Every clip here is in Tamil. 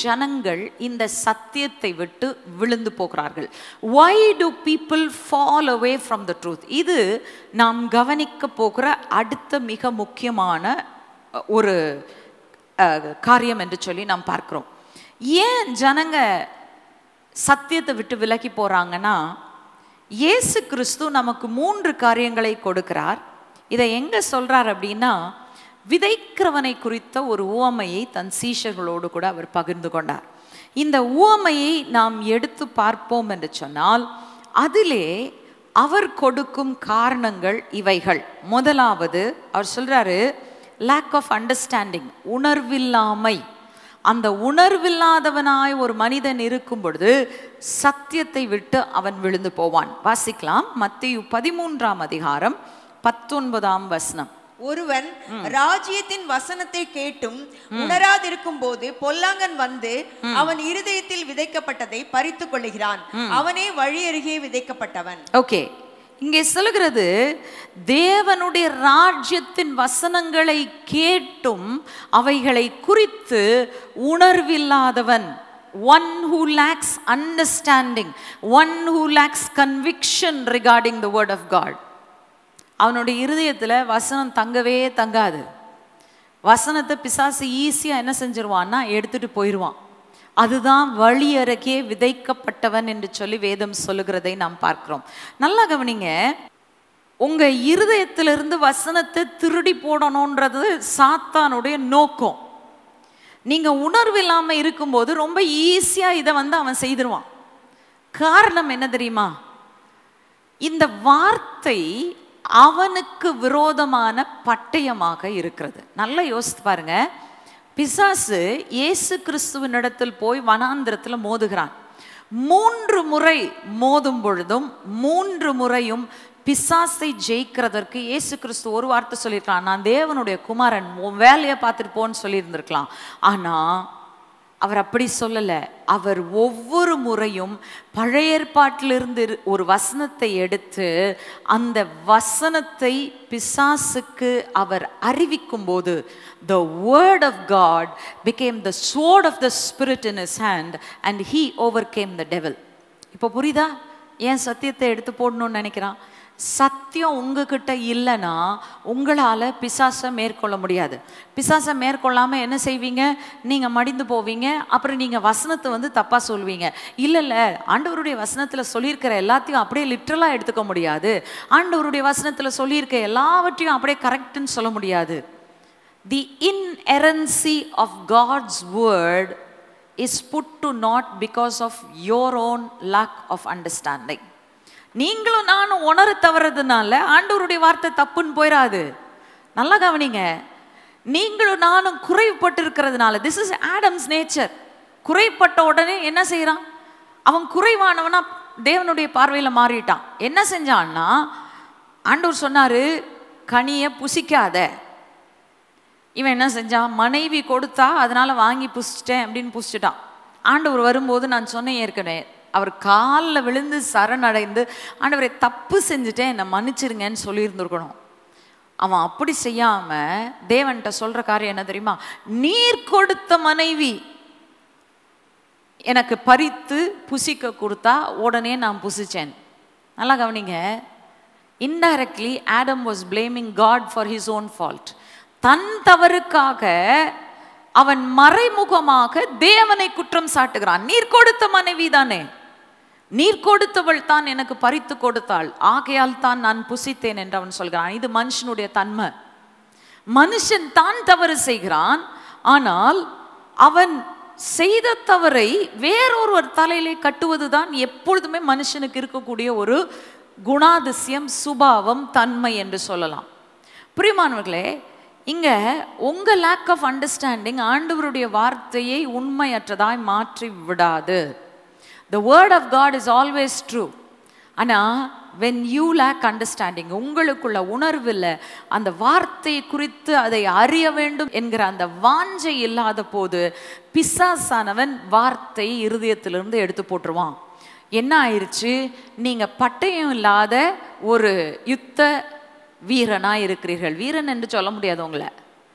ஜனங்கள் இந்த சத்தியத்தை விட்டு விழுந்து போகிறார்கள் why do people fall away from the truth இது நாம் கவனிக்க போகிற அடுத்த மிக முக்கியமான அஹ், ஒரு அஹ், காரியம் என்று சொல்லி நாம் பார்க்கிறோம் ஏன் ஜனங்க சத்தியத்தை விட்டு விலகி போறாங்கன்னா இயேசு கிறிஸ்து நமக்கு மூன்று காரியங்களை கொடுக்கிறார் இதை எங்க சொல்றார் அப்படின்னா விதைக்கிறவனை குறித்த ஒரு உவமையை தன் சீஷர்களோடு கூட அவர் பகிர்ந்து கொண்டார் இந்த உவமையை நாம் எடுத்து பார்ப்போம் என்று சொன்னால் அதிலே அவர் கொடுக்கும் காரணங்கள் இவைகள் முதலாவது அவர் சொல்றாரு லேக் ஆஃப் அண்டர்ஸ்டாண்டிங் உணர்வில்லாமை அந்த உணர்வில்லாதவனாய் ஒரு மனிதன் இருக்கும் பொழுது சத்தியத்தை விட்டு அவன் விழுந்து போவான் வாசிக்கலாம் மத்திய பதிமூன்றாம் அதிகாரம் பத்தொன்பதாம் வசனம் ஒருவன் ராஜ்யத்தின் வசனத்தை கேட்டும் உணராதிருக்கும் போது பொல்லாங்கன் வந்து அவன் இருதயத்தில் விதைக்கப்பட்டதை பறித்து கொள்ளுகிறான் அவனே வழி அருகே விதைக்கப்பட்டவன் ஓகே இங்கே சொல்லுகிறது தேவனுடைய ராஜ்யத்தின் வசனங்களை கேட்டும் அவைகளை குறித்து உணர்வில்லாதவன் one who lacks understanding one who lacks conviction regarding the word of God அவனுடைய இருதயத்தில் வசனம் தங்கவே தங்காது வசனத்தை பிசாசு ஈஸியாக என்ன செஞ்சிருவான்னா எடுத்துட்டு போயிடுவான் அதுதான் வழி அருகே விதைக்கப்பட்டவன் என்று சொல்லி வேதம் சொல்லுகிறதை நாம் பார்க்கிறோம் நல்லா கவனிங்க உங்க இருதயத்திலிருந்து வசனத்தை திருடி போடணுன்றது சாத்தானுடைய நோக்கம் நீங்க உணர்வு இல்லாம இருக்கும்போது ரொம்ப ஈஸியா இதை வந்து அவன் செய்திருவான் காரணம் என்ன தெரியுமா இந்த வார்த்தை அவனுக்கு விரோதமான பட்டயமாக இருக்கிறது நல்லா யோசித்து பாருங்க பிசாசு இயேசு கிறிஸ்துவனிடத்தில் போய் வனாந்திரத்தில் மோதுகிறான் மூன்று முறை மோதும் பொழுதும் மூன்று முறையும் பிசாசை ஜெயிக்கிறதற்கு இயேசு கிறிஸ்து ஒரு வார்த்தை சொல்லியிருக்கலாம் நான் தேவனுடைய குமாரன் உன் வேலையை பார்த்துட்டு போன்னு சொல்லியிருந்திருக்கலாம் ஆனா அவர் அப்படி சொல்லலை அவர் ஒவ்வொரு முறையும் பழைய ஏற்பாட்டிலிருந்து இரு- ஒரு வசனத்தை எடுத்து அந்த வசனத்தை பிசாசுக்கு அவர் அறிவிக்கும் போது the word of God became the sword of the spirit in his hand and he overcame the devil இப்போ புரியுதா ஏன் சத்தியத்தை எடுத்து போடணும்னு நினைக்கிறான் சத்தியம் உங்ககிட்ட இல்லைன்னா உங்களால் பிசாசை மேற்கொள்ள முடியாது பிசாசை மேற்கொள்ளாமல் என்ன செய்வீங்க நீங்கள் மடிந்து போவீங்க அப்புறம் நீங்கள் வசனத்தை வந்து தப்பாக சொல்வீங்க இல்லை இல்லை ஆண்டவருடைய வசனத்தில் சொல்லியிருக்கிற எல்லாத்தையும் அப்படியே லிட்ரலாக எடுத்துக்க முடியாது ஆண்டவருடைய வசனத்தில் சொல்லியிருக்க எல்லாவற்றையும் அப்படியே கரெக்டுன்னு சொல்ல முடியாது தி inerrancy of God's word is put to naught because of your own lack of understanding. நீங்களும் நானும் உணர தவறதுனால ஆண்டவருடைய வார்த்தை தப்புன்னு போயிடாது நல்லா கவனிங்க நீங்களும் நானும் குறைப்பட்டு இருக்கிறதுனால திஸ் இஸ் ஆடம்ஸ் நேச்சர் குறைப்பட்ட உடனே என்ன செய்றான் அவன் குறைவானவனா தேவனுடைய பார்வையில் மாறிட்டான் என்ன செஞ்சான்னா ஆண்டவர் சொன்னாரு கனியை புசிக்காத இவன் என்ன செஞ்சான் மனைவி கொடுத்தா அதனால வாங்கி புசிச்சிட்டேன் அப்படின்னு புசிச்சிட்டான் ஆண்டவர் வரும்போது நான் சொன்னேன் ஏற்கனவே அவர் காலில் விழுந்து சரணடைந்து ஆண்டவரை தப்பு செஞ்சுட்டேன் என்னை மன்னிச்சிருங்கன்னு சொல்லியிருந்திருக்கணும் அவன் அப்படி செய்யாம தேவன்கிட்ட சொல்ற காரியம் என்ன தெரியுமா நீர் கொடுத்த மனைவி எனக்கு பறித்து புசிக்க கொடுத்தா உடனே நான் புசிச்சேன் நல்லா கவனிங்க indirectly Adam was blaming God for his own fault தன் தவறுக்காக அவன் மறைமுகமாக தேவனை குற்றம் சாட்டுகிறான் நீர் கொடுத்த மனைவி தானே நீர் கொடுத்தவள் தான் எனக்கு பறித்து கொடுத்தாள் ஆகையால் தான் நான் புசித்தேன் என்று அவன் சொல்கிறான் இது மனுஷனுடைய தன்மை மனுஷன் தான் தவறு செய்கிறான் ஆனால் அவன் செய்த தவறை வேறொருவர் தலையிலே கட்டுவதுதான் எப்பொழுதுமே மனுஷனுக்கு இருக்கக்கூடிய ஒரு குணாதிசயம் சுபாவம் தன்மை என்று சொல்லலாம் பிரியமானவர்களே இங்க உங்க லேக் ஆஃப் அண்டர்ஸ்டாண்டிங் ஆண்டவருடைய வார்த்தையை உண்மையற்றதாய் மாற்றி விடாது the word of God is always true ஆனால் வென் யூ லேக் அண்டர்ஸ்டாண்டிங் உங்களுக்குள்ள உணர்வில் அந்த வார்த்தை குறித்து அதை அறிய வேண்டும் என்கிற அந்த வாஞ்சை இல்லாத போது பிசாசானவன் வார்த்தை இருதயத்திலிருந்து எடுத்து போட்டுருவான் என்ன ஆயிருச்சு நீங்கள் பட்டயம் இல்லாத ஒரு யுத்த வீரனாக இருக்கிறீர்கள் வீரன் என்று சொல்ல முடியாது உங்களை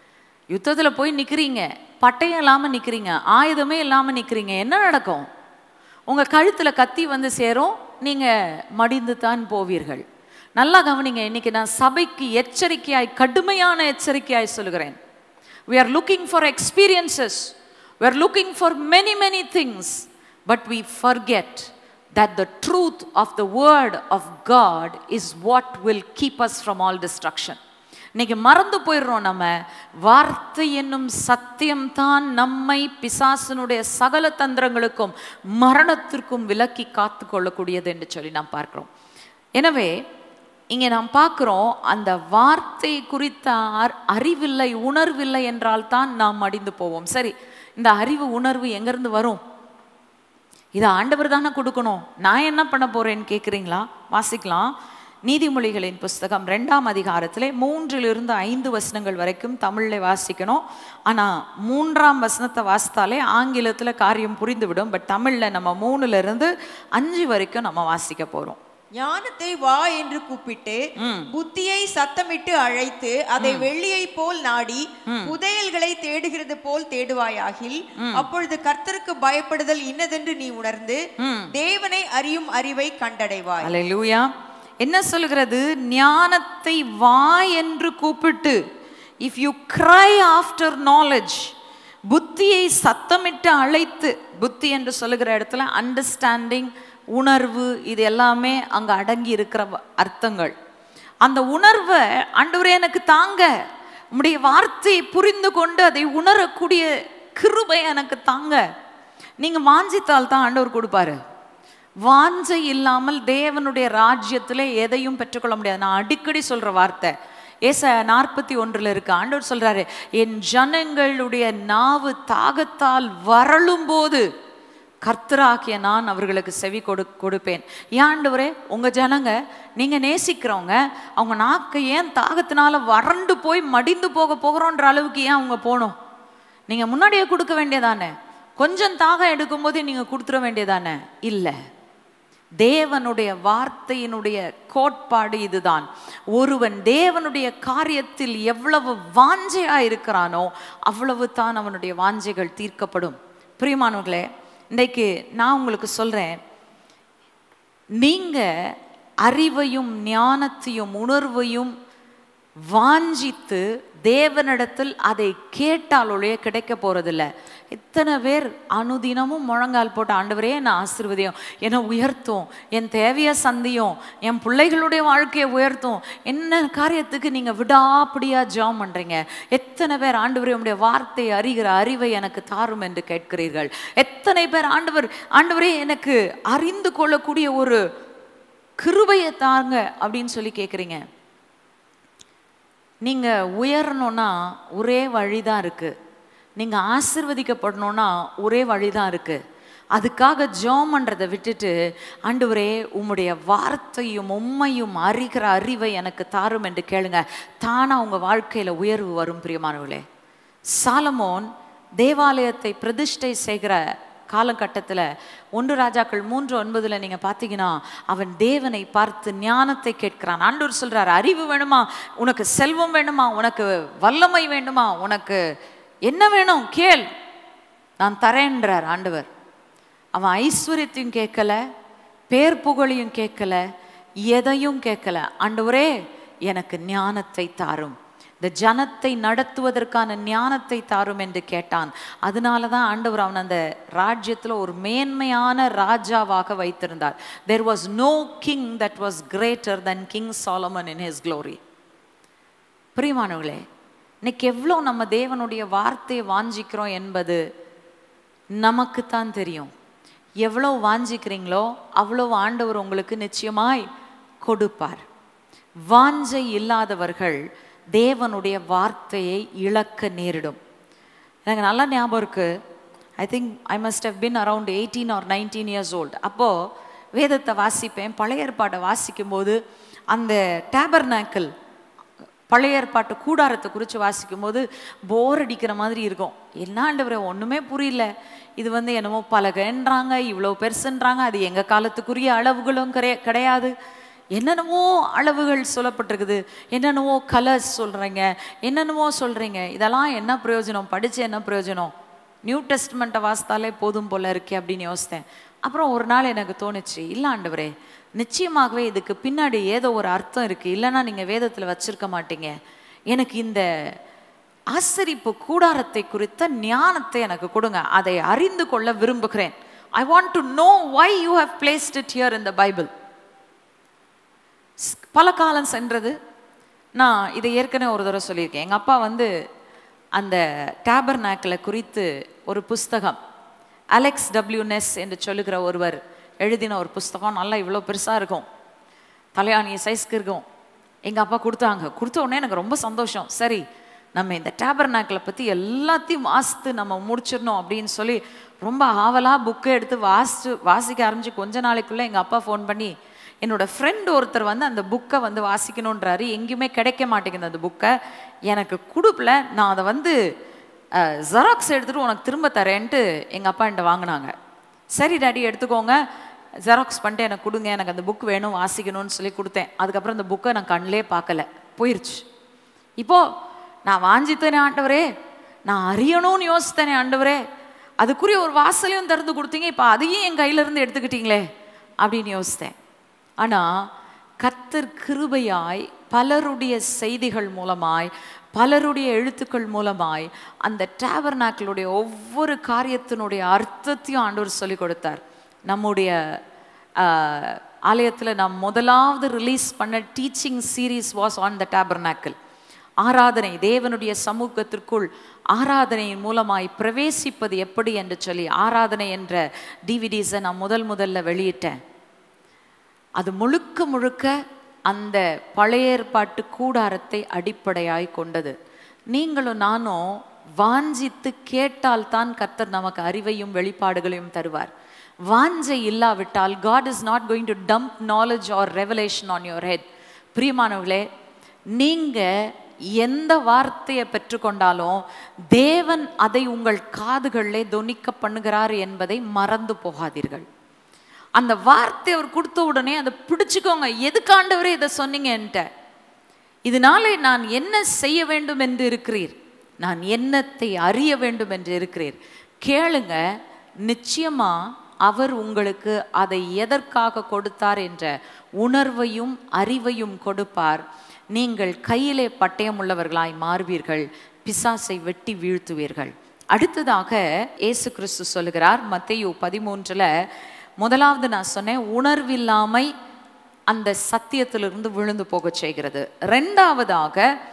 யுத்தத்துல போய் நிக்கிறீங்க பட்டயம் இல்லாம நிக்கிறீங்க ஆயுதமே இல்லாம நிக்கிறீங்க என்ன நடக்கும் உங்க கழுத்துல கத்தி வந்து சேரும் நீங்க மடிந்து தான் போவீர்கள் நல்லா கவனிங்க இன்னைக்கு நான் சபைக்கு எச்சரிக்கையாய் கடுமையான எச்சரிக்கையாய் சொல்லுகிறேன் we are looking for experiences we are looking for many many things but we forget that the truth of the word of god is what will keep us from all destruction இன்னைக்கு மறந்து போயிடுறோம் நம்ம வார்த்தை என்னும் சத்தியம்தான் நம்மை பிசாசனுடைய சகல தந்திரங்களுக்கும் மரணத்திற்கும் விலக்கி காத்து கொள்ளக்கூடியது என்று சொல்லி நாம் பார்க்கிறோம் எனவே இங்கே நாம் பார்க்கிறோம் அந்த வார்த்தை குறித்த அர்- அறிவில்லை உணர்வில்லை என்றால் தான் நாம் மடிந்து போவோம் சரி இந்த அறிவு உணர்வு எங்கிருந்து வரும் இதை ஆண்டவர் தானே கொடுக்கணும் நான் என்ன பண்ண போறேன்னு கேட்குறீங்களா வாசிக்கலாம் நீதிமொழிகளின் புஸ்தகம் ரெண்டாம் அதிகாரத்திலே மூன்றிலிருந்து ஐந்து வசனங்கள் வரைக்கும் தமிழில் வாசிக்கணும் ஆனால் மூன்றாம் வசனத்தை வாசித்தாலே ஆங்கிலத்தில் காரியம் புரிந்துவிடும் பட் தமிழில் நம்ம மூணுல இருந்து அஞ்சு வரைக்கும் நம்ம வாசிக்க போகிறோம் ஞானத்தை வா என்று கூப்பிட்டு புத்தியை சத்தமிட்டு அழைத்து அதை வெள்ளியை போல் நாடி புதையல்களை தேடுகிறது போல் தேடுவாயாகில் அப்பொழுது கர்த்தருக்கு பயப்படுதல் இன்னதென்று நீ உணர்ந்து தேவனை அறியும் அறிவை கண்டடைவாய் அல்லேலூயா என்ன சொல்கிறது ஞானத்தை வா என்று கூப்பிட்டு if you cry after knowledge புத்தியை சத்தமிட்டு அழைத்து புத்தி என்று சொல்லுகிற இடத்துல அண்டர்ஸ்டாண்டிங் உணர்வு இது எல்லாமே அங்க அடங்கி இருக்கிற வ- அர்த்தங்கள் அந்த உணர்வை ஆண்டவரே எனக்கு தாங்க உம்முடைய வார்த்தையை புரிந்து கொண்டு அதை உணரக்கூடிய கிருபை எனக்கு தாங்க நீங்க வாஞ்சித்தால் தான் ஆண்டவர் கொடுப்பாரு வாஞ்சை இல்லாமல் தேவனுடைய ராஜ்யத்துல எதையும் பெற்றுக்கொள்ள முடியாது நான் அடிக்கடி சொல்ற வார்த்தை ஏச நாற்பத்தி ஒன்றுல இருக்கு ஆண்டவர் சொல்றாரு என் ஜனங்களுடைய நாவு தாகத்தால் வரலும் போது கர்த்தராகிய நான் அவர்களுக்கு செவி கொடு கொடுப்பேன் ஏன் ஆண்டவரே உங்க ஜனங்க நீங்க நேசிக்கிறவங்க அவங்க நாக்கை ஏன் தாகத்தினால வறண்டு போய் மடிந்து போக போகிறோன்ற அளவுக்கு ஏன் அவங்க போகணும் நீங்க முன்னாடியே கொடுக்க வேண்டியதானே கொஞ்சம் தாகம் எடுக்கும்போது நீங்க கொடுத்துட வேண்டியதானே இல்லை தேவனுடைய வார்த்தையினுடைய கோட்பாடு இதுதான் ஒருவன் தேவனுடைய காரியத்தில் எவ்வளவு வாஞ்சையா இருக்கிறானோ அவ்வளவு தான் அவனுடைய வாஞ்சைகள் தீர்க்கப்படும் பிரியமானவர்களே இன்றைக்கு நான் உங்களுக்கு சொல்றேன் நீங்க அறிவையும் ஞானத்தையும் உணர்வையும் வாஞ்சித்து தேவனிடத்தில் அதை கேட்டால் ஒழிய கிடைக்க போறதில்ல எத்தனை பேர் அனுதினமும் முழங்கால் போட்டு ஆண்டவரே என்னை ஆசீர்வதியும் என்னை உயர்த்தும் என் தேவையை சந்தியும் என் பிள்ளைகளுடைய வாழ்க்கையை உயர்த்தும் என்ன காரியத்துக்கு நீங்க விடாப்பிடியா ஜெபம் பண்றீங்க எத்தனை பேர் ஆண்டவரே உம்முடைய வார்த்தையை அறிகிற அறிவை எனக்கு தாரும் என்று கேட்கிறீர்கள் எத்தனை பேர் ஆண்டவர் ஆண்டவரே எனக்கு அறிந்து கொள்ளக்கூடிய ஒரு கிருபையை தாங்க அப்படின்னு சொல்லி கேட்குறீங்க நீங்க உயரணும்னா ஒரே வழி தான் இருக்கு நீங்க ஆசிர்வதிக்கப்படணும்னா ஒரே வழி தான் இருக்கு அதுக்காக ஜோம் பண்றதை விட்டுட்டு ஆண்டவரே உம்முடைய வார்த்தையும் உண்மையும் அறிகிற அறிவை எனக்கு தாரும் என்று கேளுங்க தானா உங்க வாழ்க்கையில உயர்வு வரும் பிரியமானவர்களே சாலமோன் தேவாலயத்தை பிரதிஷ்டை செய்கிற காலகட்டத்தில் ஒன்று ராஜாக்கள் மூன்று ஒன்பதுல நீங்க பார்த்தீங்கன்னா அவன் தேவனை பார்த்து ஞானத்தை கேட்கிறான் ஆண்டவர் சொல்றாரு அறிவு வேணுமா உனக்கு செல்வம் வேணுமா உனக்கு வல்லமை வேணுமா உனக்கு என்ன வேணும் கேள் நான் தரேன்றார் ஆண்டவர் அவன் ஐஸ்வர்யத்தையும் கேட்கல பேர் புகழையும் கேட்கல எதையும் கேட்கல ஆண்டவரே எனக்கு ஞானத்தை தாரும் இந்த ஜனத்தை நடத்துவதற்கான ஞானத்தை தாரும் என்று கேட்டான் அதனால தான் ஆண்டவர் அவன் அந்த ராஜ்யத்தில் ஒரு மேன்மையான ராஜாவாக வைத்திருந்தார் there was no king that was greater than king Solomon in his glory பிரியமானவர்களே இன்னைக்கு எவ்வளோ நம்ம தேவனுடைய வார்த்தையை வாஞ்சிக்கிறோம் என்பது நமக்குத்தான் தெரியும் எவ்வளோ வாஞ்சிக்கிறீங்களோ அவ்வளோ ஆண்டவர் உங்களுக்கு நிச்சயமாய் கொடுப்பார் வாஞ்சை இல்லாதவர்கள் தேவனுடைய வார்த்தையை இழக்க நேரிடும் எனக்கு நல்லா ஞாபகம் இருக்கு I think I must have been around eighteen or nineteen years old அப்போது வேதத்தை வாசிப்பேன் பழைய ஏற்பாட்டை வாசிக்கும்போது அந்த டேபர்நாக்கிள் பழைய ஏற்பாட்டு கூடாரத்தை குறித்து வாசிக்கும் போது போர் அடிக்கிற மாதிரி இருக்கும் என்ன ஆண்டவரே ஒன்றுமே புரியல இது வந்து என்னமோ பலகைன்றாங்க இவ்வளோ பெருசுன்றாங்க அது எங்கள் காலத்துக்குரிய அளவுகளும் கிடை கிடையாது என்னென்னவோ அளவுகள் சொல்லப்பட்டிருக்குது என்னென்னவோ கலர்ஸ் சொல்கிறீங்க என்னென்னவோ சொல்கிறீங்க இதெல்லாம் என்ன பிரயோஜனம் படித்து என்ன பிரயோஜனம் நியூ டெஸ்ட்மெண்ட்டை வாசித்தாலே போதும் போல இருக்கே அப்படின்னு யோசித்தேன் அப்புறம் ஒரு நாள் எனக்கு தோணுச்சு இல்லை ஆண்டவரே நிச்சயமாகவே இதுக்கு பின்னாடி ஏதோ ஒரு அர்த்தம் இருக்குது இல்லைன்னா நீங்கள் வேதத்தில் வச்சிருக்க மாட்டீங்க எனக்கு இந்த ஆசரிப்பு கூடாரத்தை குறித்த ஞானத்தை எனக்கு கொடுங்க அதை அறிந்து கொள்ள விரும்புகிறேன் I want to know why you have placed it here in the Bible பல காலம் சென்றது நான் இதை ஏற்கனவே ஒரு தடவை சொல்லியிருக்கேன் எங்கள் அப்பா வந்து அந்த டேபர் குறித்து ஒரு புஸ்தகம் அலெக்ஸ் டபிள்யூ நெஸ் என்று சொல்லுகிற ஒருவர் எழுதின ஒரு புஸ்தகம் நல்லா இவ்வளோ பெருசாக இருக்கும் தலையாணிய சைஸ்க்கு இருக்கும் எங்கள் அப்பா கொடுத்தாங்க கொடுத்த உடனே எனக்கு ரொம்ப சந்தோஷம் சரி நம்ம இந்த டேபர் பற்றி எல்லாத்தையும் வாசித்து நம்ம முடிச்சிடணும் அப்படின்னு சொல்லி ரொம்ப ஆவலாக புக்கை எடுத்து வாசிச்சு வாசிக்க ஆரம்பிச்சு கொஞ்ச நாளைக்குள்ளே எங்கள் அப்பா ஃபோன் பண்ணி என்னோட ஃப்ரெண்ட் ஒருத்தர் வந்து அந்த புக்கை வந்து வாசிக்கணுன்றாரு எங்கேயுமே கிடைக்க மாட்டேங்குது அந்த புக்கை எனக்கு கொடுப்பல நான் அதை வந்து ஜெராக்ஸ் எடுத்துகிட்டு உனக்கு திரும்ப தரேன்ட்டு எங்கள் அப்பா என்கிட்ட வாங்கினாங்க சரி டாடி எடுத்துக்கோங்க ஜெராக்ஸ் பண்ணிட்டு எனக்கு கொடுங்க எனக்கு அந்த புக் வேணும் வாசிக்கணும்னு சொல்லி கொடுத்தேன் அதுக்கப்புறம் அந்த புக்கை நான் கண்ணிலே பார்க்கல போயிருச்சு இப்போது நான் வாஞ்சித்தேனே ஆண்டவரே நான் அறியணும்னு யோசித்தேனே ஆண்டவரே அதுக்குரிய ஒரு வாசலையும் திறந்து கொடுத்தீங்க இப்போ அதையும் என் கையிலேருந்து எடுத்துக்கிட்டீங்களே அப்படின்னு யோசித்தேன் ஆனால் கர்த்தர் கிருபையாய் பலருடைய செய்திகள் மூலமாய் பலருடைய எழுத்துக்கள் மூலமாய் அந்த டேவர்நாக்களுடைய ஒவ்வொரு காரியத்தினுடைய அர்த்தத்தையும் ஆண்டவர் சொல்லி கொடுத்தார் நம்முடைய ஆலயத்தில் நாம் முதலாவது ரிலீஸ் பண்ண teaching series was on the tabernacle ஆராதனை தேவனுடைய சமூகத்திற்குள் ஆராதனையின் மூலமாய் பிரவேசிப்பது எப்படி என்று சொல்லி ஆராதனை என்ற டிவிடிஸை நான் முதல் முதல்ல வெளியிட்டேன் அது முழுக்க முழுக்க அந்த பழைய ஏற்பாட்டு கூடாரத்தை அடிப்படையாய் கொண்டது நீங்களும் நானும் வாஞ்சித்து கேட்டால்தான் கர்த்தர் நமக்கு அறிவையும் வெளிப்பாடுகளையும் தருவார் வாஞ்சை இல்லாவிட்டால் God is not going to dump knowledge or revelation on your head பிரியமானவர்களே நீங்கள் எந்த வார்த்தையை பெற்றுக்கொண்டாலும் தேவன் அதை உங்கள் காதுகளிலே தொனிக்க பண்ணுகிறார் என்பதை மறந்து போகாதீர்கள் அந்த வார்த்தை அவர் கொடுத்த உடனே அதை பிடிச்சுக்கோங்க எதுக்கு ஆண்டவரே இதை சொன்னீங்க என்கிட்ட இதனாலே நான் என்ன செய்ய வேண்டும் என்று இருக்கிறீர் நான் என்னத்தை அறிய வேண்டும் என்று இருக்கிறீர் கேளுங்க நிச்சயமா அவர் உங்களுக்கு அதை எதற்காக கொடுத்தார் என்ற உணர்வையும் அறிவையும் கொடுப்பார் நீங்கள் கையிலே பட்டயம் உள்ளவர்களாய் மாறுவீர்கள் பிசாசை வெட்டி வீழ்த்துவீர்கள் அடுத்ததாக இயேசு கிறிஸ்து சொல்லுகிறார் மத்தையு பதிமூன்றுல முதலாவது நான் சொன்னேன் உணர்வில்லாமை அந்த சத்தியத்திலிருந்து விழுந்து போகச் செய்கிறது ரெண்டாவதாக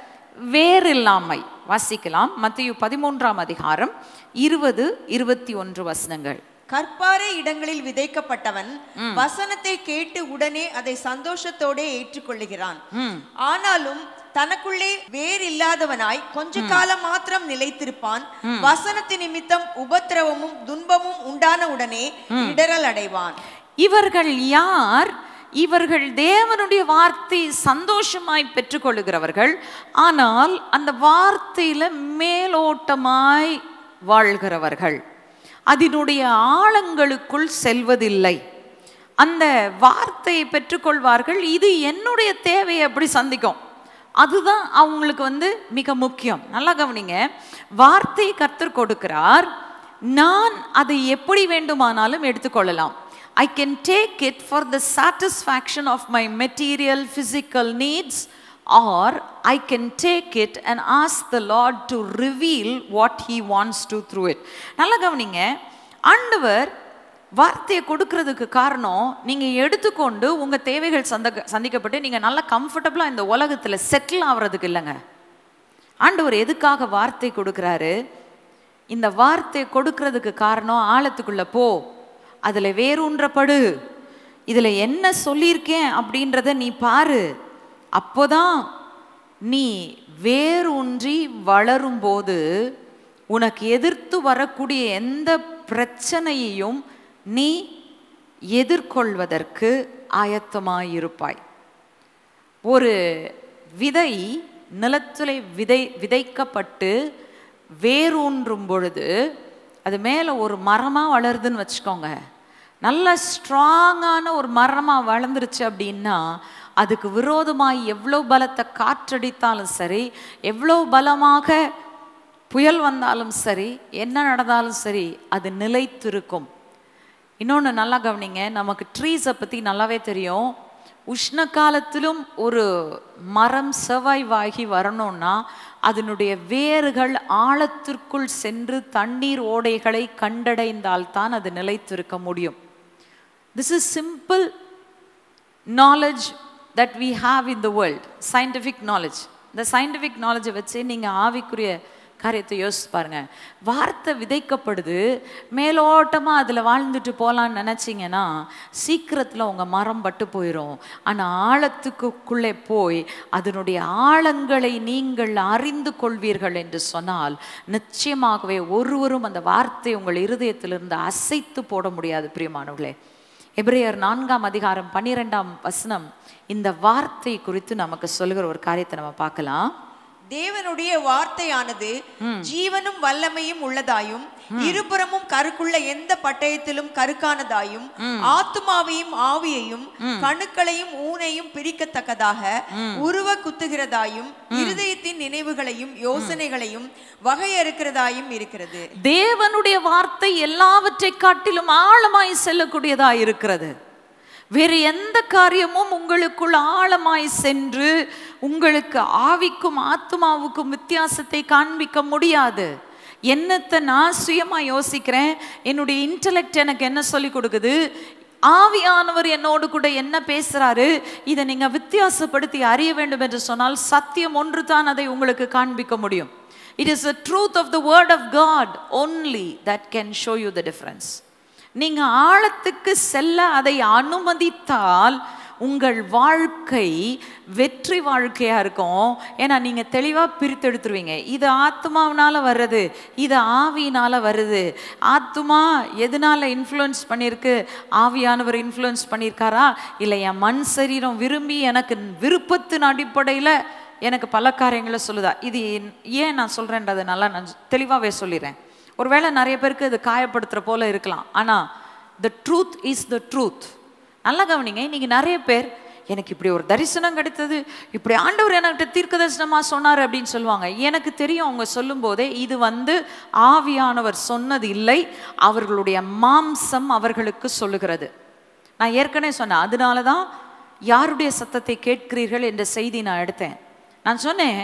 வேறில்லாமை வாசிக்கலாம் மத்திய பதிமூன்றாம் அதிகாரம் இருபது இருபத்தி ஒன்று வசனங்கள் கற்பாறை இடங்களில் விதைக்கப்பட்டவன் வசனத்தை கேட்டு உடனே அதை சந்தோஷத்தோட ஏற்றுக்கொள்ளுகிறான் ஆனாலும் தனக்குள்ளே வேர் இல்லாதவனாய் கொஞ்ச காலம் மாத்திரம் நிலைத்திருப்பான் வசனத்து நிமித்தம் உபத்திரவமும் துன்பமும் உண்டான உடனே இடரல் அடைவான் இவர்கள் யார் இவர்கள் தேவனுடைய வார்த்தை சந்தோஷமாய் பெற்றுக்கொள்ளுகிறவர்கள் ஆனால் அந்த வார்த்தையில மேலோட்டமாய் வாழ்கிறவர்கள் அதனுடைய ஆழங்களுக்குள் செல்வதில்லை அந்த வார்த்தையை பெற்றுக்கொள்வார்கள் இது என்னுடைய தேவையை எப்படி சந்திக்கும் அதுதான் அவங்களுக்கு வந்து மிக முக்கியம் நல்லா கவனிங்க வார்த்தை கர்த்தர் கொடுக்கிறார் நான் அதை எப்படி வேண்டுமானாலும் எடுத்துக்கொள்ளலாம் I can take it for the satisfaction of my material physical needs or I can take it and ask the Lord to reveal what he wants to through it நல்லா கவனிங்க ஆண்டவர் வார்த்தையை கொடுக்கறதுக்கு காரணம் நீங்கள் எடுத்துக்கொண்டு உங்கள் தேவைகள் சந்த சந்திக்கப்பட்டு நீங்கள் நல்லா கம்ஃபர்டபுளாக இந்த உலகத்தில் செட்டில் ஆகிறதுக்கு இல்லைங்க ஆண்டவர் எதுக்காக வார்த்தை கொடுக்குறாரு இந்த வார்த்தை கொடுக்கறதுக்கு காரணம் ஆழத்துக்குள்ள போ அதில் வேரூன்றப்படு இதில் என்ன சொல்லியிருக்கேன் அப்படின்றத நீ பாரு அப்போதான் நீ வேரூன்றி வளரும்போது உனக்கு எதிர்த்து வரக்கூடிய எந்த பிரச்சனையையும் நீ எதிர்கொள்வதற்கு ஆயத்தமாயிருப்பாய் ஒரு விதை நிலத்திலே விதை விதைக்கப்பட்டு வேரூன்றும் பொழுது அது மேலே ஒரு மரமாக வளருதுன்னு வச்சுக்கோங்க நல்ல ஸ்ட்ராங்கான ஒரு மரமாக வளர்ந்துருச்சு அப்படின்னா அதுக்கு விரோதமாய் எவ்வளோ பலத்தை காற்றடித்தாலும் சரி எவ்வளோ பலமாக புயல் வந்தாலும் சரி என்ன நடந்தாலும் சரி அது நிலைத்திருக்கும் இன்னொன்று நல்லா கவனிங்க நமக்கு ட்ரீஸை பற்றி நல்லாவே தெரியும் உஷ்ண காலத்திலும் ஒரு மரம் செவ்வாய்வாகி வரணும்னா அதனுடைய வேர்கள் ஆழத்திற்குள் சென்று தண்ணீர் ஓடைகளை கண்டடைந்தால்தான் அது நிலைத்திருக்க முடியும் this is simple knowledge that we have in the world scientific knowledge இந்த சயின்டிஃபிக் நாலேஜை வச்சு நீங்கள் ஆவிக்குரிய காரியத்தை யோசிச்சு பாருங்க வார்த்தை விதைக்கப்படுது மேலோட்டமாக அதில் வாழ்ந்துட்டு போகலான்னு நினச்சிங்கன்னா சீக்கிரத்தில் உங்கள் மரம் பட்டு போயிடும் ஆனால் ஆழத்துக்குள்ளே போய் அதனுடைய ஆழங்களை நீங்கள் அறிந்து கொள்வீர்கள் என்று சொன்னால் நிச்சயமாகவே ஒருவரும் அந்த வார்த்தை உங்கள் இருதயத்திலிருந்து அசைத்து போட முடியாது பிரியமானவர்களே எபிரேயர் நான்காம் அதிகாரம் பன்னிரெண்டாம் வசனம் இந்த வார்த்தை குறித்து நமக்கு சொல்லுகிற ஒரு காரியத்தை நம்ம பார்க்கலாம் தேவனுடைய வார்த்தையானது ஜீவனும் வல்லமையும் உள்ளதாயும் இருபுறமும் கருக்குள்ள எந்த பட்டயத்திலும் கருக்கானதாயும் ஆத்துமாவையும் ஆவியையும் கணுக்களையும் ஊனையும் பிரிக்கத்தக்கதாக உருவ குத்துகிறதாயும் இருதயத்தின் நினைவுகளையும் யோசனைகளையும் வகையறுக்கிறதாயும் இருக்கிறது தேவனுடைய வார்த்தை எல்லாவற்றை காட்டிலும் ஆழமாய் செல்லக்கூடியதா இருக்கிறது வேறு எந்த காரியமும் உங்களுக்குள் ஆழமாய் சென்று உங்களுக்கு ஆவிக்கும் ஆத்மாவுக்கும் வித்தியாசத்தை காண்பிக்க முடியாது என்னத்தை நான் சுயமா யோசிக்கிறேன் என்னுடைய இன்டலெக்ட் எனக்கு என்ன சொல்லி கொடுக்குது ஆவியானவர் என்னோடு கூட என்ன பேசுறாரு இதை நீங்க வித்தியாசப்படுத்தி அறிய வேண்டும் என்று சொன்னால் சத்தியம் ஒன்று தான் அதை உங்களுக்கு காண்பிக்க முடியும் it is the truth of the word of God only that can show you the difference நீங்க ஆழத்துக்கு செல்ல அதை அனுமதித்தால் உங்கள் வாழ்க்கை வெற்றி வாழ்க்கையா இருக்கும் ஏன்னா நீங்க தெளிவா பிரித்து எடுத்துருவீங்க இது ஆத்மாவினால வர்றது இது ஆவியினால வருது ஆத்மா எதனால இன்ஃப்ளூயன்ஸ் பண்ணியிருக்கு ஆவியானவர் இன்ஃப்ளூயன்ஸ் பண்ணியிருக்காரா இல்லை என் மண் சரீரம் விரும்பி எனக்கு விருப்பத்தின் அடிப்படையில் எனக்கு பல காரியங்களை சொல்லுதா இது ஏன் நான் சொல்கிறேன்றதை நல்லா நான் தெளிவாகவே சொல்லிடுறேன் ஒருவேளை நிறைய பேருக்கு இது காயப்படுத்துகிற போல இருக்கலாம் ஆனால் the truth is the truth நல்லா கவனிங்க இன்னைக்கு நிறைய பேர் எனக்கு இப்படி ஒரு தரிசனம் கிடைத்தது இப்படி ஆண்டவர் என்கிட்ட தீர்க்க தரிசனமாக சொன்னார் அப்படின்னு சொல்லுவாங்க எனக்கு தெரியும் அவங்க சொல்லும்போதே இது வந்து ஆவியானவர் சொன்னது இல்லை அவர்களுடைய மாம்சம் அவர்களுக்கு சொல்லுகிறது நான் ஏற்கனவே சொன்னேன் அதனால தான் யாருடைய சத்தத்தை கேட்கிறீர்கள் என்ற செய்தி நான் எடுத்தேன் நான் சொன்னேன்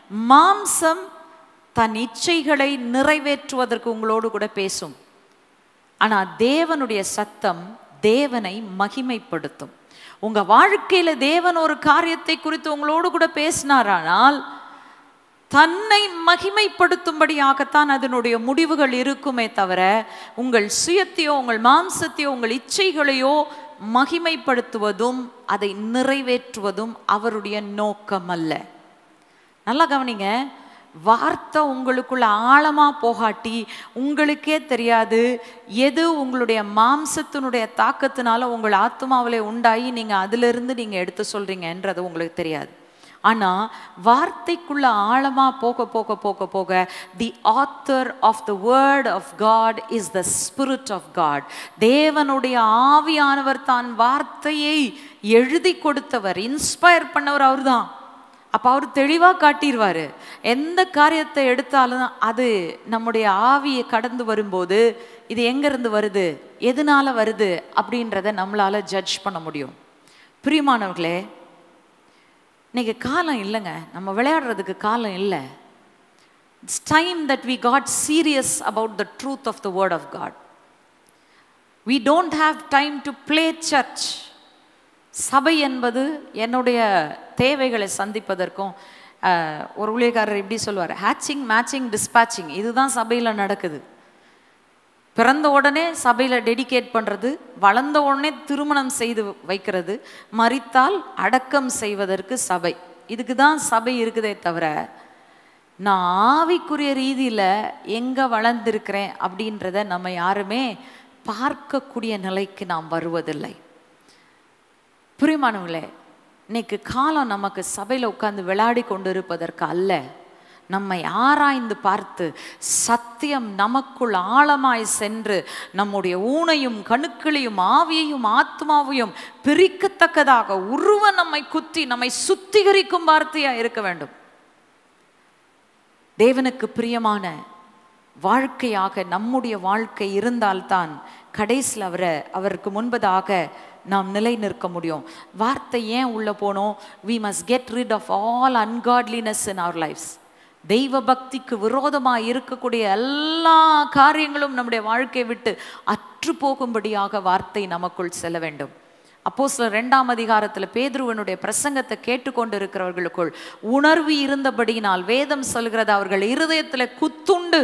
மாம்சம் தன் இச்சைகளை நிறைவேற்றுவதற்கு உங்களோடு கூட பேசும் ஆனால் தேவனுடைய சத்தம் தேவனை மகிமைப்படுத்தும் உங்க வாழ்க்கையில தேவன் ஒரு காரியத்தை குறித்து உங்களோடு கூட பேசினாரானால் தன்னை மகிமைப்படுத்தும்படியாகத்தான் அதனுடைய முடிவுகள் இருக்குமே தவிர உங்கள் சுயத்தையோ உங்கள் மாம்சத்தையோ உங்கள் இச்சைகளையோ மகிமைப்படுத்துவதும் அதை நிறைவேற்றுவதும் அவருடைய நோக்கம் அல்ல நல்லா கவனிங்க வார்த்தை உங்களுக்குள்ள ஆழமா போகாட்டி உங்களுக்கே தெரியாது எது உங்களுடைய மாம்சத்தினுடைய தாக்கத்தினால உங்கள் ஆத்மாவிலே உண்டாகி நீங்க அதிலிருந்து நீங்க எடுத்து சொல்றீங்கன்றது உங்களுக்கு தெரியாது ஆனா வார்த்தைக்குள்ள ஆழமா போக போக போக போக the author of the word of God is the Spirit of God தேவனுடைய ஆவியானவர் தான் வார்த்தையை எழுதி கொடுத்தவர் இன்ஸ்பயர் பண்ணவர் அவர்தான் அப்போ அவர் தெளிவாக காட்டிடுவார் எந்த காரியத்தை எடுத்தாலும் அது நம்முடைய ஆவியை கடந்து வரும்போது இது எங்கேருந்து வருது எதனால வருது அப்படின்றத நம்மளால ஜட்ஜ் பண்ண முடியும் பிரியமானவர்களே இன்னைக்கு காலம் இல்லைங்க நம்ம விளையாடுறதுக்கு காலம் இல்லை it's time that we got serious about the truth of the word of God we don't have time to play church சபை என்பது என்னுடைய தேவைகளை சந்திப்பதற்கும் அஹ், ஒரு ஊழியக்காரர் இப்படி சொல்லுவார் ஹேச்சிங் மேட்சிங் டிஸ்பேச்சிங் இதுதான் சபையில் நடக்குது பிறந்த உடனே சபையில் டெடிகேட் பண்ணுறது வளர்ந்த உடனே திருமணம் செய்து வைக்கிறது மரித்தால் அடக்கம் செய்வதற்கு சபை இதுக்கு தான் சபை இருக்குதே தவிர நான் ஆவிக்குரிய ரீதியில் எங்கே வளர்ந்துருக்கிறேன் அப்படின்றத நம்ம யாருமே பார்க்கக்கூடிய நிலைக்கு நாம் வருவதில்லை புரியுமானவங்களே இன்னைக்கு காலம் நமக்கு சபையில் உட்கார்ந்து விளையாடி கொண்டு இருப்பதற்கு அல்ல நம்மை ஆராய்ந்து பார்த்து சத்தியம் நமக்குள் ஆழமாய் சென்று நம்முடைய ஊனையும் கணுக்களையும் ஆவியையும் ஆத்மாவையும் பிரிக்கத்தக்கதாக உருவ நம்மை குத்தி நம்மை சுத்திகரிக்கும் வார்த்தையா இருக்க வேண்டும் தேவனுக்கு பிரியமான வாழ்க்கையாக நம்முடைய வாழ்க்கை இருந்தால்தான் கடைசியில் அவரை அவருக்கு முன்பதாக நாம் நிலை நிற்க முடியும் வார்த்தை ஏன் உள்ள போனோம் we must get rid of all ungodliness in our lifes தெய்வ பக்திக்கு விரோதமாக இருக்கக்கூடிய எல்லா காரியங்களும் நம்முடைய வாழ்க்கையை விட்டு அற்று போகும்படியாக வார்த்தை நமக்குள் செல்ல வேண்டும் அப்போ சில ரெண்டாம் அதிகாரத்தில் பேதுருவனுடைய பிரசங்கத்தை கேட்டுக்கொண்டு இருக்கிறவர்களுக்குள் உணர்வு இருந்தபடியினால் வேதம் சொல்கிறது அவர்கள் இருதயத்தில் குத்துண்டு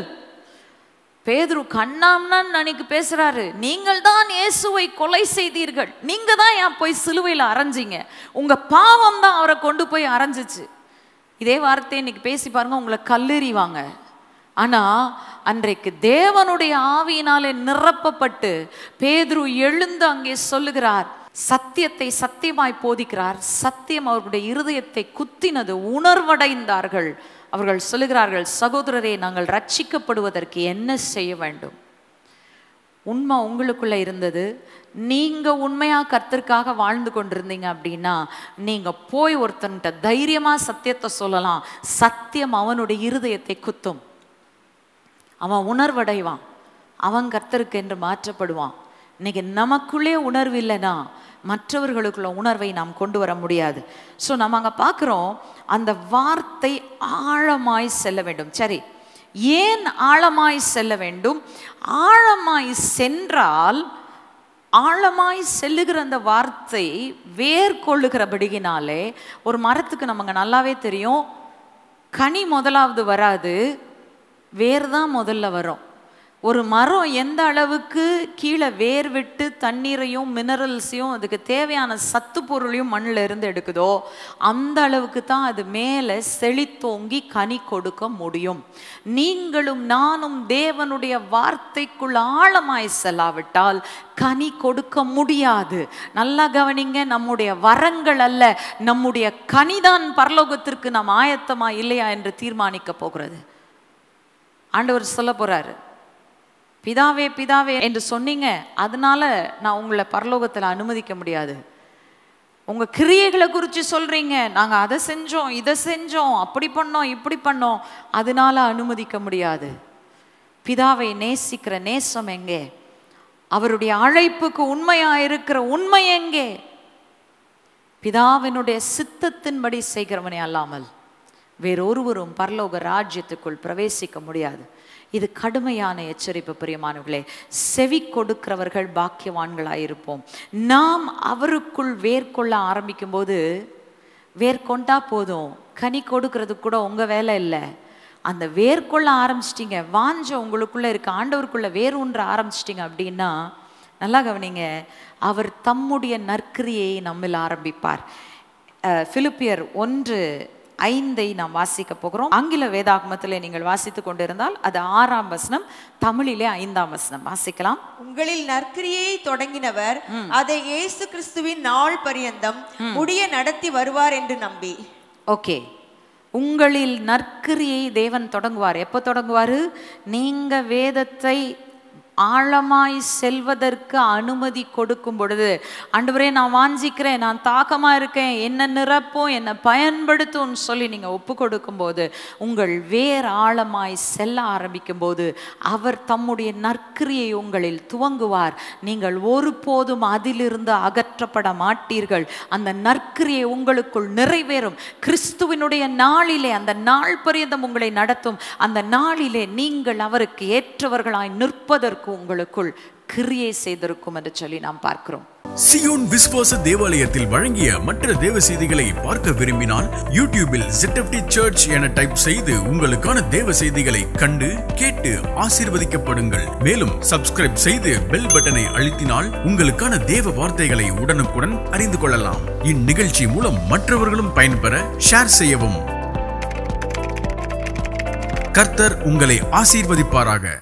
பேதுரு கண்ணாம்னான்னு அன்னைக்கு பேசுறாரு நீங்கள் தான் இயேசுவை கொலை செய்தீர்கள் நீங்க தான் ஏன் போய் சிலுவையில் அரைஞ்சீங்க உங்க பாவம் தான் அவரை கொண்டு போய் அரைஞ்சிச்சு இதே வார்த்தையை இன்னைக்கு பேசி பாருங்க உங்களை கல்லெறிவாங்க ஆனா அன்றைக்கு தேவனுடைய ஆவியினாலே நிரப்பப்பட்டு பேதுரு எழுந்து அங்கே சொல்லுகிறார் சத்தியத்தை சத்தியமாய் போதிக்கிறார் சத்தியம் அவர்களுடைய இருதயத்தை குத்தினது உணர்வடைந்தார்கள் அவர்கள் சொல்லுகிறார்கள் சகோதரரே நாங்கள் ரட்சிக்கப்படுவதற்கு என்ன செய்ய வேண்டும் உண்மை உங்களுக்குள்ள இருந்தது நீங்க உண்மையா கர்த்தருக்காக வாழ்ந்து கொண்டிருந்தீங்க அப்படின்னா நீங்க போய் ஒருத்தன்கிட்ட தைரியமா சத்தியத்தை சொல்லலாம் சத்தியம் அவனுடைய இருதயத்தை குத்தும் அவன் உணர்வடைவான் அவன் கர்த்தருக்கு என்று மாற்றப்படுவான் இன்னைக்கு நமக்குள்ளே உணர்வு இல்லைன்னா மற்றவர்களுக்குள்ள உணர்வை நாம் கொண்டு வர முடியாது ஸோ நம்ம அங்கே பார்க்குறோம் அந்த வார்த்தை ஆழமாய் செல்ல வேண்டும் சரி ஏன் ஆழமாய் செல்ல வேண்டும் ஆழமாய் சென்றால் ஆழமாய் செல்லுகிற அந்த வார்த்தை வேர் கொள்ளுகிறபடியினாலே ஒரு மரத்துக்கு நமக்கு நல்லாவே தெரியும் கனி முதலாவது வராது வேர் தான் முதல்ல வரும் ஒரு மரம் எந்த அளவுக்கு கீழே வேர் விட்டு தண்ணீரையும் மினரல்ஸையும் அதுக்கு தேவையான சத்து பொருளையும் மண்ணில் இருந்து எடுக்குதோ அந்த அளவுக்கு தான் அது மேலே செழித்தோங்கி கனி கொடுக்க முடியும் நீங்களும் நானும் தேவனுடைய வார்த்தைக்குள் ஆழமாய் செல்லாவிட்டால் கனி கொடுக்க முடியாது நல்லா கவனிங்க நம்முடைய வரங்கள் அல்ல நம்முடைய கனிதான் பரலோகத்திற்கு நாம் ஆயத்தமா இல்லையா என்று தீர்மானிக்க போகிறது ஆண்டவர் சொல்ல போறாரு பிதாவே பிதாவே என்று சொன்னீங்க அதனால நான் உங்களை பரலோகத்தில் அனுமதிக்க முடியாது உங்க கிரியைகளை குறித்து சொல்றீங்க நாங்க அதை செஞ்சோம் இதை செஞ்சோம் அப்படி பண்ணோம் இப்படி பண்ணோம் அதனால அனுமதிக்க முடியாது பிதாவை நேசிக்கிற நேசம் எங்கே அவருடைய அழைப்புக்கு உண்மையா இருக்கிற உண்மை எங்கே பிதாவினுடைய சித்தத்தின்படி செய்கிறவனே அல்லாமல் வேறொருவரும் பரலோக ராஜ்யத்துக்குள் பிரவேசிக்க முடியாது இது கடுமையான எச்சரிப்பு பிரியமானவர்களே செவி கொடுக்கிறவர்கள் பாக்கியவான்களாயிருப்போம் நாம் அவருக்குள் வேர்கொள்ள ஆரம்பிக்கும் போது வேர்கொண்டா போதும் கனி கொடுக்கறது கூட உங்க வேலை இல்லை அந்த வேர்கொள்ள ஆரம்பிச்சிட்டிங்க வாஞ்ச உங்களுக்குள்ள இருக்க ஆண்டவருக்குள்ள வேர் ஒன்று ஆரம்பிச்சிட்டிங்க அப்படின்னா நல்லா கவனிங்க அவர் தம்முடைய நற்கிரியை நம்மில் ஆரம்பிப்பார் அஹ், பிலிப்பியர் ஒன்று ஐந்தை நாம் வாசிக்க போகிறோம் ஆங்கில வேதாகமத்தில் நீங்கள் வாசித்து கொண்டிருந்தால் அது ஆறாம் வசனம் தமிழிலே ஐந்தாம் வசனம் வாசிக்கலாம் உங்களில் நற்கிரியை தொடங்கினவர் அதை இயேசு கிறிஸ்துவின் நாள் பரியந்தம் முடிய நடத்தி வருவார் என்று நம்பி ஓகே உங்களில் நற்கிரியை தேவன் தொடங்குவார் எப்போ தொடங்குவார் நீங்க வேதத்தை ஆழமாய் செல்வதற்கு அனுமதி கொடுக்கும் பொழுது ஆண்டவரே நான் வாஞ்சிக்கிறேன் நான் தாகமா இருக்கேன் என்ன நிரப்பும் என்னை பயன்படுத்தும்னு சொல்லி நீங்க ஒப்பு கொடுக்கும்போது உங்கள் வேர் ஆழமாய் செல்ல ஆரம்பிக்கும் போது அவர் தம்முடைய நற்கிரியை உங்களில் துவங்குவார் நீங்கள் ஒருபோதும் அதிலிருந்து அகற்றப்பட மாட்டீர்கள் அந்த நற்கிரியை உங்களுக்குள் நிறைவேறும் கிறிஸ்துவினுடைய நாளிலே அந்த நாள் பரியந்தம் உங்களை நடத்தும் அந்த நாளிலே நீங்கள் அவருக்கு ஏற்றவர்களாய் நிற்பதற்கு உங்களுக்குள் கிரியை செய்திருக்கும் என்று சொல்லி நாம் பார்க்கிறோம் சியோன் விஸ்வாச தேவாலயத்தில் வழங்கிய மற்ற தேவ செய்திகளை பார்க்க விரும்பினால் யூடியூபில் ZFT சர்ச் என டைப் செய்து உங்களுக்கான தேவ செய்திகளை கண்டு கேட்டு ஆசீர்வதிக்கப்படுங்கள் மேலும் சப்ஸ்கிரைப் செய்து பெல் பட்டனை அழுத்தினால் உங்களுக்கான தேவ வார்த்தைகளை உடனுக்குடன் அறிந்து கொள்ளலாம் இந்நிகழ்ச்சி மூலம் மற்றவர்களும் பயன்பெற ஷேர் செய்யவும் கர்த்தர் உங்களை ஆசீர்வதிப்பாராக